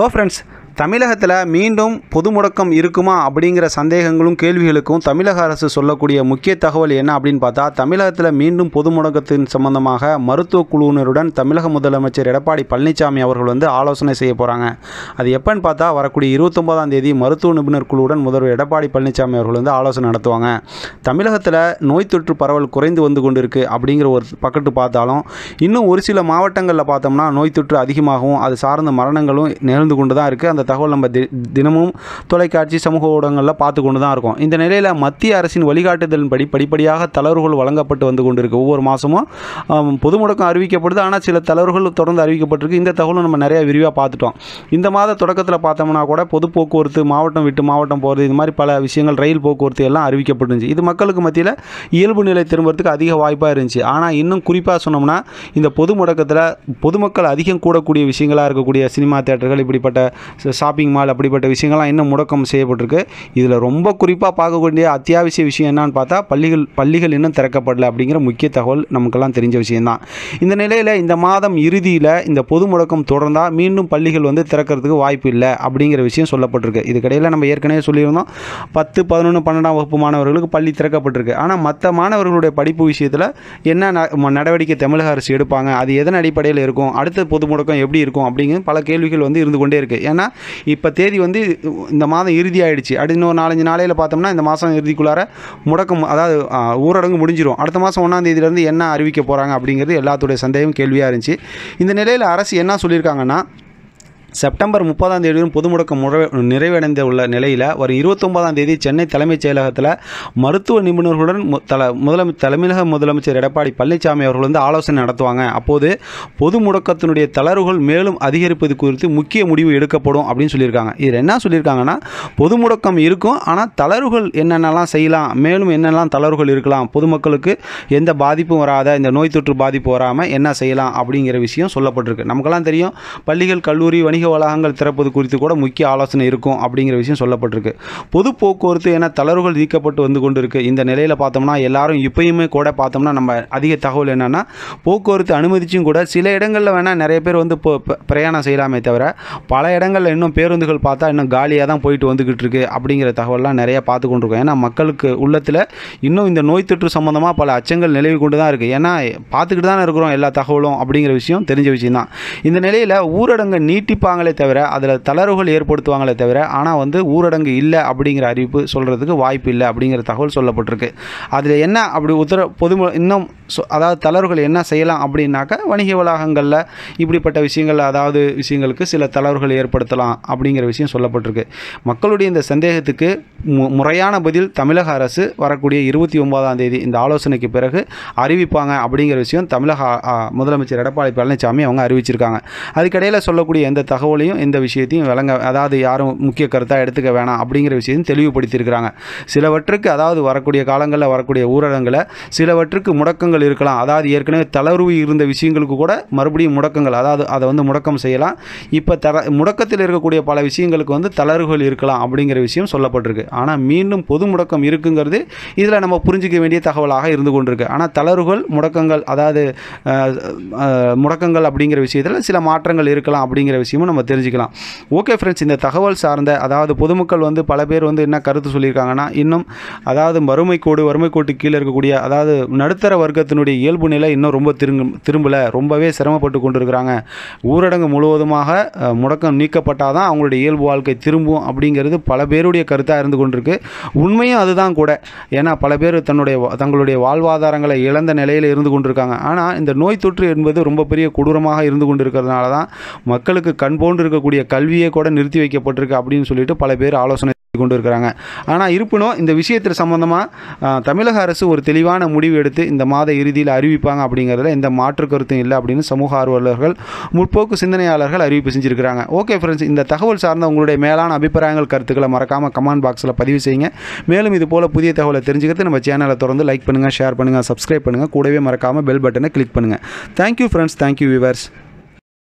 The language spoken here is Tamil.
ஹலோ ஃப்ரெண்ட்ஸ் தமிழகத்தில் மீண்டும் பொது முடக்கம் இருக்குமா அப்படிங்கிற சந்தேகங்களும் கேள்விகளுக்கும் தமிழக அரசு சொல்லக்கூடிய முக்கிய தகவல் என்ன அப்படின்னு பார்த்தா தமிழகத்தில் மீண்டும் பொது முடக்கத்தின் சம்பந்தமாக மருத்துவ குழுவினருடன் தமிழக முதலமைச்சர் எடப்பாடி பழனிசாமி அவர்கள் வந்து ஆலோசனை செய்ய போகிறாங்க அது எப்போன்னு பார்த்தா வரக்கூடிய இருபத்தொன்பதாம் தேதி மருத்துவ நிபுணர் குழுவுடன் முதல்வர் எடப்பாடி பழனிசாமி அவர்கள் வந்து ஆலோசனை நடத்துவாங்க தமிழகத்தில் நோய் தொற்று பரவல் குறைந்து வந்து கொண்டிருக்கு அப்படிங்கிற ஒரு பக்கத்து பார்த்தாலும் இன்னும் ஒரு சில மாவட்டங்களில் பார்த்தோம்னா நோய் தொற்று அதிகமாகவும் அது சார்ந்த மரணங்களும் நிகழ்ந்து கொண்டு தான் இருக்குது அந்த தகவல் நம்ம தி- தினமும் தொலைக்காட்சி சமூக ஊடகங்களில் பார்த்து கொண்டு தான் இருக்கோம் இந்த நிலையில் மத்திய அரசின் வழிகாட்டுதலின்படி படிப்படியாக தளர்வுகள் வழங்கப்பட்டு வந்து கொண்டிருக்கு ஒவ்வொரு மாதமும் ஆம், பொது முடக்கம் அறிவிக்கப்படுது ஆனால் சில தளர்வுகள் தொடர்ந்து அறிவிக்கப்பட்டிருக்கு இந்த தகவலும் நம்ம நிறைய விரிவாக பார்த்துட்டோம் இந்த மாத தொடக்கத்தில் பார்த்தோம்னா கூட பொது போக்குவரத்து மாவட்டம் விட்டு மாவட்டம் போகிறது இது மாதிரி பல விஷயங்கள் ரயில் போக்குவரத்து எல்லாம் அறிவிக்கப்பட்டுருந்துச்சு இது மக்களுக்கு மத்தியில் இயல்பு நிலை திரும்புறதுக்கு அதிக வாய்ப்பாக இருந்துச்சு ஆனால் இன்னும் குறிப்பாக சொன்னோம்னா இந்த பொது முடக்கத்தில் பொதுமக்கள் அதிகம் கூடக்கூடிய விஷயங்களாக இருக்கக்கூடிய சினிமா தேட்டர்கள் இப்படிப்பட்ட ஷாப்பிங் மால் அப்படிப்பட்ட விஷயங்கள்லாம் இன்னும் முடக்கம் செய்யப்பட்டிருக்கு இதில் ரொம்ப குறிப்பாக பார்க்கக்கூடிய அத்தியாவசிய விஷயம் என்னன்னு பார்த்தா பள்ளிகள் பள்ளிகள் இன்னும் திறக்கப்படல அப்படிங்கிற முக்கிய தகவல் நமக்கெல்லாம் தெரிஞ்ச விஷயம்தான் இந்த நிலையில் இந்த மாதம் இறுதியில் இந்த பொது முடக்கம் தொடர்ந்தால் மீண்டும் பள்ளிகள் வந்து திறக்கிறதுக்கு வாய்ப்பு இல்லை அப்படிங்கிற விஷயம் சொல்லப்பட்டிருக்கு இதுக்கிடையில் நம்ம ஏற்கனவே சொல்லியிருந்தோம் பத்து பதினொன்று பன்னெண்டாம் வகுப்பு மாணவர்களுக்கு பள்ளி திறக்கப்பட்டிருக்கு ஆனால் மற்ற மாணவர்களுடைய படிப்பு விஷயத்தில் என்ன ந- ம- நடவடிக்கை தமிழக அரசு எடுப்பாங்க அது எதன் அடிப்படையில் இருக்கும் அடுத்த பொது முடக்கம் எப்படி இருக்கும் அப்படிங்கிற பல கேள்விகள் வந்து இருந்து கொண்டே இருக்குது ஏன்னா இப்போ தேதி வந்து இந்த மாதம் இறுதி ஆயிடுச்சு அடுத்த இன்னொரு நாலஞ்சு நாளையில் பார்த்தோம்னா இந்த மாதம் இறுதிக்குள்ளார முடக்கம் அதாவது ஆ, ஊரடங்கு முடிஞ்சிடும் அடுத்த மாதம் ஒன்றாம் தேதியிலேருந்து என்ன அறிவிக்க போகிறாங்க அப்படிங்கிறது எல்லாத்துடைய சந்தேகம் கேள்வியாக இருந்துச்சு இந்த நிலையில் அரசு என்ன சொல்லியிருக்காங்கன்னா செப்டம்பர் முப்பதாம் தேதியும் பொது முடக்கம் முறை நிறைவடைந்த உள்ள நிலையில் வரும் இருபத்தொன்பதாம் தேதி சென்னை தலைமைச் செயலகத்தில் மருத்துவ நிபுணர்களுடன் மு- தல முதலமை தலைமையக முதலமைச்சர் எடப்பாடி பழனிசாமி அவர்கள் வந்து ஆலோசனை நடத்துவாங்க அப்போது பொது முடக்கத்தினுடைய தளர்வுகள் மேலும் அதிகரிப்பது குறித்து முக்கிய முடிவு எடுக்கப்படும் அப்படின்னு சொல்லியிருக்காங்க இதில் என்ன சொல்லியிருக்காங்கன்னா பொது முடக்கம் இருக்கும் ஆனால் தளர்வுகள் என்னென்னலாம் செய்யலாம் மேலும் என்னெல்லாம் தளர்வுகள் இருக்கலாம் பொதுமக்களுக்கு எந்த பாதிப்பும் வராத இந்த நோய் தொற்று பாதிப்பு வராமல் என்ன செய்யலாம் அப்படிங்கிற விஷயம் சொல்லப்பட்டிருக்கு நமக்கெல்லாம் தெரியும் பள்ளிகள் கல்லூரி வணிக வளாகங்கள் திறப்பது குறித்து கூட முக்கிய ஆலோசனை இருக்கும் அப்படிங்கிற விஷயம் சொல்லப்பட்டிருக்கு பொது போக்குவரத்து என தளர்வுகள் நீக்கப்பட்டு வந்து கொண்டு இருக்கு இந்த நிலையில் பார்த்தோம்னா எல்லாரும் இப்பயுமே கூட பார்த்தோம்னா நம்ம அதிக தகவல் என்னன்னா போக்குவரத்து அனுமதிச்சும் கூட சில இடங்களில் வேணால் நிறைய பேர் வந்து இப்போ ப- பிரயாணம் செய்யலாமே தவிர பல இடங்களில் இன்னும் பேருந்துகள் பார்த்தா இன்னும் காலியாக தான் போயிட்டு வந்துக்கிட்டு இருக்கு அப்படிங்கிற தகவல்லாம் நிறைய பார்த்து கொண்டிருக்கோம் ஏன்னா மக்களுக்கு உள்ளத்தில் இன்னும் இந்த நோய் தொற்று சம்மந்தமாக பல அச்சங்கள் நிலவி கொண்டு தான் இருக்குது ஏன்னா பார்த்துக்கிட்டு தானே இருக்கிறோம் எல்லா தகவலும் அப்படிங்கிற விஷயம் தெரிஞ்ச விஷயம் தான் இந்த நிலையில் ஊரடங்கை நீட்டிப்பாங்களே தவிர அதில் தளர்வுகள் ஏற்படுத்துவாங்களே தவிர ஆனால் வந்து ஊரடங்கு இல்லை அப்படிங்கிற அறிவிப்பு சொல்கிறதுக்கு வாய்ப்பு இல்லை அப்படிங்கிற தகவல் சொல்லப்பட்டிருக்கு அதில் என்ன அப்படி உத்தர பொது இன்னும் சொ- அதாவது தளர்வுகள் என்ன செய்யலாம் அப்படின்னாக்கா வணிக வளாகங்களில் இப்படிப்பட்ட விஷயங்கள் அதாவது விஷயங்களுக்கு சில தளர்வுகள் ஏற்படுத்தலாம் அப்படிங்கிற விஷயம் சொல்லப்பட்டிருக்கு மக்களுடைய இந்த சந்தேகத்துக்கு மு முறையான பதில் தமிழக அரசு வரக்கூடிய இருபத்தி ஒன்பதாம் தேதி இந்த ஆலோசனைக்கு பிறகு அறிவிப்பாங்க அப்படிங்கிற விஷயம் தமிழக ஆ, முதலமைச்சர் எடப்பாடி பழனிசாமி அவங்க அறிவிச்சிருக்காங்க அதுக்கிடையில் சொல்லக்கூடிய எந்த தகவலையும் எந்த விஷயத்தையும் விளங்க அதாவது யாரும் முக்கிய கருத்தாக எடுத்துக்க வேணாம் அப்படிங்கிற விஷயத்தையும் தெளிவுபடுத்தியிருக்கிறாங்க சிலவற்றுக்கு அதாவது வரக்கூடிய காலங்களில் வரக்கூடிய ஊரடங்கில் சிலவற்றுக்கு முடக்கங்கள் இருக்கலாம் அதாவது ஏற்கனவே தளர்வு இருந்த விஷயங்களுக்கு கூட மறுபடியும் முடக்கங்கள் அதாவது அதை வந்து முடக்கம் செய்யலாம் இப்போ தர முடக்கத்தில் இருக்கக்கூடிய பல விஷயங்களுக்கு வந்து தளர்வுகள் இருக்கலாம் அப்படிங்கிற விஷயம் சொல்லப்பட்டிருக்கு ஆனால் மீண்டும் பொது முடக்கம் இருக்குங்கிறது இதில் நம்ம புரிஞ்சிக்க வேண்டிய தகவலாக இருந்து கொண்டிருக்கு ஆனால் தளர்வுகள் முடக்கங்கள் அதாவது அஹ், அஹ், முடக்கங்கள் அப்படிங்கிற விஷயத்தில் சில மாற்றங்கள் இருக்கலாம் அப்படிங்கிற விஷயமும் நம்ம தெரிஞ்சுக்கலாம் ஓகே ஃப்ரெண்ட்ஸ் இந்த தகவல் சார்ந்த அதாவது பொதுமக்கள் வந்து பல பேர் வந்து என்ன கருத்து சொல்லியிருக்காங்கன்னா இன்னும் அதாவது வறுமை கோடு வறுமை கோட்டு கீழே இருக்கக்கூடிய அதாவது நடுத்தர வர்க்கத்தினுடைய இயல்பு நிலை இன்னும் ரொம்ப திரும்ப திரும்பல ரொம்பவே சிரமப்பட்டு கொண்டிருக்கிறாங்க ஊரடங்கு முழுவதுமாக அஹ், முடக்கம் நீக்கப்பட்டால் தான் அவங்களுடைய இயல்பு வாழ்க்கை திரும்பும் அப்படிங்கிறது பல பேருடைய கருத்தாக இருந்து கொண்டிருக்கு உண்மையும் அதுதான் கூட ஏன்னா பல பேர் தன்னுடைய வா- தங்களுடைய வாழ்வாதாரங்களை இழந்த நிலையில் இருந்து கொண்டிருக்காங்க ஆனால் இந்த நோய் தொற்று என்பது ரொம்ப பெரிய கொடூரமாக இருந்து கொண்டிருக்கிறதுனால தான் மக்களுக்கு கண் போன்று இருக்கக்கூடிய கல்வியே கூட நிறுத்தி வைக்கப்பட்டிருக்கு அப்படின்னு சொல்லிட்டு பல பேர் ஆலோசனை கொண்டு இருக்கிறாங்க ஆனால் இருப்பினும் இந்த விஷயத்தில் சம்பந்தமாக தமிழக அரசு ஒரு தெளிவான முடிவு எடுத்து இந்த மாத இறுதியில் அறிவிப்பாங்க அப்படிங்கிறதுல எந்த மாற்று கருத்தும் இல்லை அப்படின்னு சமூக ஆர்வலர்கள் முற்போக்கு சிந்தனையாளர்கள் அறிவிப்பு செஞ்சுருக்கிறாங்க ஓகே ஃப்ரெண்ட்ஸ் இந்த தகவல் சார்ந்த உங்களுடைய மேலான அபிப்பிராயங்கள் கருத்துக்களை மறக்காமல் கமெண்ட் பாக்ஸில் பதிவு செய்யுங்க மேலும் இது போல் புதிய தகவலை தெரிஞ்சுக்கிறது நம்ம சேனலை தொடர்ந்து லைக் பண்ணுங்கள் ஷேர் பண்ணுங்கள் சப்ஸ்கிரைப் பண்ணுங்கள் கூடவே மறக்காமல் பெல் பட்டனை கிளிக் பண்ணுங்கள் தேங்க்யூ ஃப்ரெண்ட்ஸ் தேங்க்யூ விவர்ஸ்